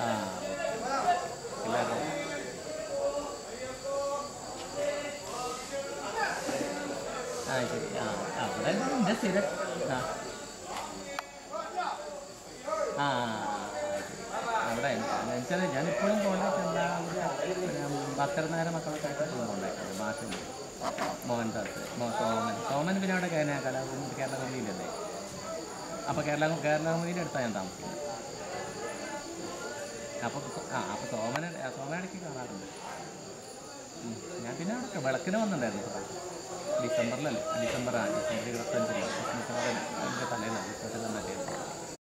ആ എല്ലാവരും ആ ശരി ആ അവിടെ എൻ്റെ സ്ഥിരം ആ ആ ശരി. അവിടെ എന്നുവെച്ചാൽ ഞാൻ ഇപ്പോഴും കോണ്ടാക്ട് എന്താ പത്തരനേരം മക്കളൊക്കെ ആയിട്ട് ഇപ്പോഴും കോണ്ടാക്ട് ഭാഷയുണ്ട് മോഹൻദാസ് മോ സോമൻ സോമൻ പിന്നെ അവിടെ കേരള കലാഭൂമി കേരള ഭൂമിയിലല്ലേ അപ്പോൾ കേരള കേരള ഭൂമിയുടെ അടുത്താണ് ഞാൻ താമസിക്കുന്നത് അപ്പോൾ ആ അപ്പോൾ സോമന സോമന ഇടയ്ക്ക് കാണാറുണ്ട് ഉം. ഞാൻ പിന്നെ അവിടെ വിളക്കിന് വന്നിട്ടുണ്ടായിരുന്നു പ്രാവശ്യം ഡിസംബറിലല്ലേ ഡിസംബർ ആ ഡിസംബർ ഇരുപത്തഞ്ചിന് ക്രിസ്മസിൻ്റെ തലേന്നാണ് ക്രിസ്മസിൻ്റെ തലേന്ന്